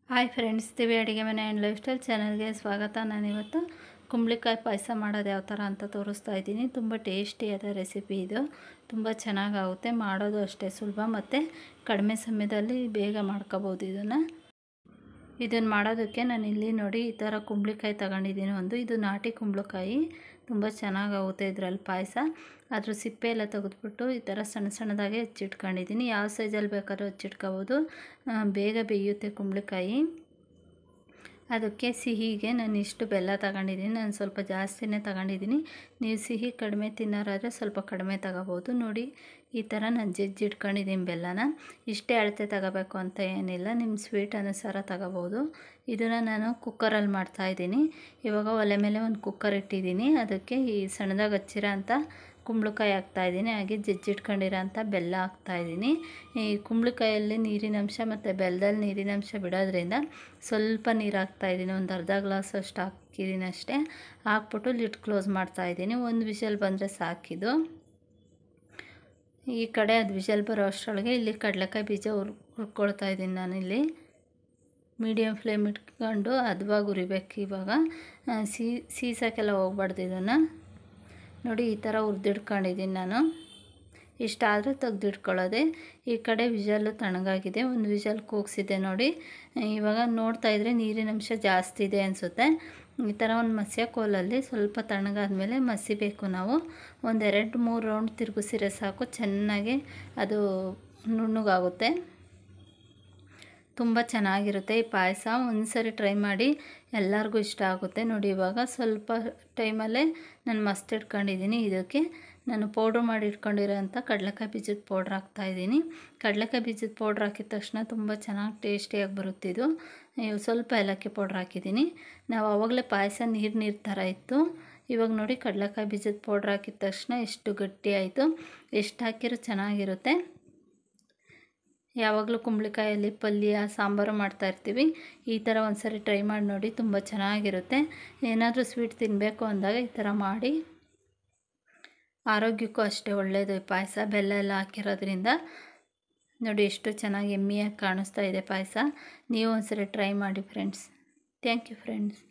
hi friends ದಿವಿ ಅಡುಗೆ ಮನೆ and life style ಚಾನಲ್ಗೆ ಸ್ವಾಗತ ನಾನಿವತ್ತು ಕುಂಬಳಕಾಯಿ ಪಾಯಸ ಮಾಡೋದು ಯಾವ ಥರ ಅಂತ ತೋರಿಸ್ತಾ ಇದ್ದೀನಿ ತುಂಬ ಟೇಸ್ಟಿಯಾದ ರೆಸಿಪಿ ಇದು ತುಂಬ ಚೆನ್ನಾಗಾಗುತ್ತೆ ಮಾಡೋದು ಅಷ್ಟೇ ಸುಲಭ ಮತ್ತು ಕಡಿಮೆ ಸಮಯದಲ್ಲಿ ಬೇಗ ಮಾಡ್ಕೋಬೋದು ಇದನ್ನು ಇದನ್ನು ಮಾಡೋದಕ್ಕೆ ನಾನು ಇಲ್ಲಿ ನೋಡಿ ಈ ಥರ ಕುಂಬಳಕಾಯಿ ತಗೊಂಡಿದ್ದೀನಿ ಒಂದು ಇದು ನಾಟಿ ಕುಂಬಳಕಾಯಿ ತುಂಬ ಚೆನ್ನಾಗಾಗುತ್ತೆ ಇದರಲ್ಲಿ ಪಾಯಸ ಅದ್ರ ಸಿಪ್ಪೆ ಎಲ್ಲ ತೆಗೆದ್ಬಿಟ್ಟು ಈ ಥರ ಸಣ್ಣ ಸಣ್ಣದಾಗೆ ಹೆಚ್ಚಿಟ್ಕೊಂಡಿದ್ದೀನಿ ಯಾವ ಸೈಜಲ್ಲಿ ಬೇಕಾದ್ರೂ ಹೆಚ್ಚಿಟ್ಕೋಬೋದು ಬೇಗ ಬೇಯುತ್ತೆ ಕುಂಬಳಕಾಯಿ ಅದಕ್ಕೆ ಸಿಹಿಗೆ ನಾನು ಇಷ್ಟು ಬೆಲ್ಲ ತಗೊಂಡಿದ್ದೀನಿ ನಾನು ಸ್ವಲ್ಪ ಜಾಸ್ತಿನೇ ತಗೊಂಡಿದ್ದೀನಿ ನೀವು ಸಿಹಿ ಕಡಿಮೆ ತಿನ್ನೋರಾದರೆ ಸ್ವಲ್ಪ ಕಡಿಮೆ ತಗೋಬೋದು ನೋಡಿ ಈ ಥರ ನಾನು ಜಜ್ಜಿಟ್ಕೊಂಡಿದ್ದೀನಿ ಬೆಲ್ಲನ ಇಷ್ಟೇ ಅಳತೆ ತಗೋಬೇಕು ಅಂತ ಏನಿಲ್ಲ ನಿಮ್ಮ ಸ್ವೀಟ್ ಅನುಸಾರ ತಗೋಬೋದು ಇದನ್ನು ನಾನು ಕುಕ್ಕರಲ್ಲಿ ಮಾಡ್ತಾಯಿದ್ದೀನಿ ಇವಾಗ ಒಲೆ ಮೇಲೆ ಒಂದು ಕುಕ್ಕರ್ ಇಟ್ಟಿದ್ದೀನಿ ಅದಕ್ಕೆ ಈ ಸಣ್ಣದಾಗಿ ಹಚ್ಚಿರೋ ಅಂಥ ಕುಂಬಳಕಾಯಿ ಹಾಕ್ತಾಯಿದ್ದೀನಿ ಹಾಗೆ ಜಜ್ಜಿಟ್ಕೊಂಡಿರೋ ಅಂಥ ಬೆಲ್ಲ ಹಾಕ್ತಾಯಿದ್ದೀನಿ ಈ ಕುಂಬಳಕಾಯಲ್ಲಿ ನೀರಿನಂಶ ಮತ್ತು ಬೆಲ್ಲದಲ್ಲಿ ನೀರಿನಂಶ ಬಿಡೋದ್ರಿಂದ ಸ್ವಲ್ಪ ನೀರು ಹಾಕ್ತಾಯಿದ್ದೀನಿ ಒಂದು ಅರ್ಧ ಗ್ಲಾಸ್ ಅಷ್ಟು ಹಾಕಿದ್ದೀನಿ ಅಷ್ಟೇ ಹಾಕ್ಬಿಟ್ಟು ಲಿಡ್ ಕ್ಲೋಸ್ ಮಾಡ್ತಾಯಿದ್ದೀನಿ ಒಂದು ವಿಷಲ್ ಬಂದರೆ ಸಾಕಿದು ಈ ಕಡೆ ಅದು ವಿಷಲ್ ಬರೋ ಅಷ್ಟರೊಳಗೆ ಇಲ್ಲಿ ಕಡಲೆಕಾಯಿ ಬೀಜ ಹುರ್ ಹುರ್ಕೊಳ್ತಾ ಇದ್ದೀನಿ ನಾನಿಲ್ಲಿ ಮೀಡಿಯಮ್ ಫ್ಲೇಮ್ ಇಟ್ಕೊಂಡು ಹದವಾಗಿ ಉರಿಬೇಕು ಇವಾಗ ಸೀ ಸೀಸಕ್ಕೆಲ್ಲ ಹೋಗ್ಬಾರ್ದು ಇದನ್ನು ನೋಡಿ ಈ ಥರ ಹುರಿದಿಡ್ಕೊಂಡಿದ್ದೀನಿ ನಾನು ಇಷ್ಟಾದರೆ ತೆಗ್ದಿಟ್ಕೊಳ್ಳೋದೆ ಈ ಕಡೆ ವಿಷಲ್ಲು ತಣ್ಣಗಾಗಿದೆ ಒಂದು ವಿಷಲ್ ಕೂಗಿಸಿದೆ ನೋಡಿ ಇವಾಗ ನೋಡ್ತಾ ಇದ್ರೆ ನೀರಿನಂಶ ಜಾಸ್ತಿ ಇದೆ ಅನಿಸುತ್ತೆ ಈ ಥರ ಒಂದು ಮಸ್ಯ ಕೋಲಲ್ಲಿ ಸ್ವಲ್ಪ ತಣ್ಣಗಾದ್ಮೇಲೆ ಮಸಿಬೇಕು ನಾವು ಒಂದೆರಡು ಮೂರು ರೌಂಡ್ ತಿರುಗಿಸಿರೆ ಸಾಕು ಚೆನ್ನಾಗಿ ಅದು ನುಣ್ಣಗಾಗುತ್ತೆ ತುಂಬ ಚೆನ್ನಾಗಿರುತ್ತೆ ಈ ಪಾಯಸ ಒಂದು ಸರಿ ಟ್ರೈ ಮಾಡಿ ಎಲ್ಲರಿಗೂ ಇಷ್ಟ ಆಗುತ್ತೆ ನೋಡಿ ಇವಾಗ ಸ್ವಲ್ಪ ಟೈಮಲ್ಲೇ ನಾನು ಮಸ್ತ್ ಇಟ್ಕೊಂಡಿದ್ದೀನಿ ಇದಕ್ಕೆ ನಾನು ಪೌಡ್ರ್ ಮಾಡಿ ಇಟ್ಕೊಂಡಿರೋಂಥ ಕಡಲೆಕಾಯಿ ಬೀಜದ ಪೌಡ್ರ್ ಹಾಕ್ತಾಯಿದ್ದೀನಿ ಕಡಲೆಕಾಯಿ ಬೀಜದ ಪೌಡ್ರ್ ಹಾಕಿದ ತಕ್ಷಣ ತುಂಬ ಚೆನ್ನಾಗಿ ಟೇಸ್ಟಿಯಾಗಿ ಬರುತ್ತೆ ಇದು ಸ್ವಲ್ಪ ಏಲಕ್ಕಿ ಪೌಡ್ರ್ ಹಾಕಿದ್ದೀನಿ ನಾವು ಆವಾಗಲೇ ಪಾಯಸ ನೀರು ನೀರು ಥರ ಇತ್ತು ಇವಾಗ ನೋಡಿ ಕಡಲೆಕಾಯಿ ಬೀಜದ ಪೌಡ್ರ್ ಹಾಕಿದ ತಕ್ಷಣ ಎಷ್ಟು ಗಟ್ಟಿ ಆಯಿತು ಎಷ್ಟು ಹಾಕಿರೋ ಚೆನ್ನಾಗಿರುತ್ತೆ ಯಾವಾಗಲೂ ಕುಂಬಳಕಾಯಲ್ಲಿ ಪಲ್ಯ ಸಾಂಬಾರು ಮಾಡ್ತಾಯಿರ್ತೀವಿ ಈ ಥರ ಒಂದು ಸರಿ ಟ್ರೈ ಮಾಡಿ ನೋಡಿ ತುಂಬ ಚೆನ್ನಾಗಿರುತ್ತೆ ಏನಾದರೂ ಸ್ವೀಟ್ ತಿನ್ನಬೇಕು ಅಂದಾಗ ಈ ಥರ ಮಾಡಿ ಆರೋಗ್ಯಕ್ಕೂ ಅಷ್ಟೇ ಒಳ್ಳೆಯದು ಈ ಪಾಯಸ ಬೆಲ್ಲ ಎಲ್ಲ ಹಾಕಿರೋದ್ರಿಂದ ನೋಡಿ ಎಷ್ಟು ಚೆನ್ನಾಗಿ ಎಮ್ಮಿಯಾಗಿ ಕಾಣಿಸ್ತಾ ಇದೆ ಪಾಯಸ ನೀವು ಒಂದ್ಸರಿ ಟ್ರೈ ಮಾಡಿ ಫ್ರೆಂಡ್ಸ್ ಥ್ಯಾಂಕ್ ಯು ಫ್ರೆಂಡ್ಸ್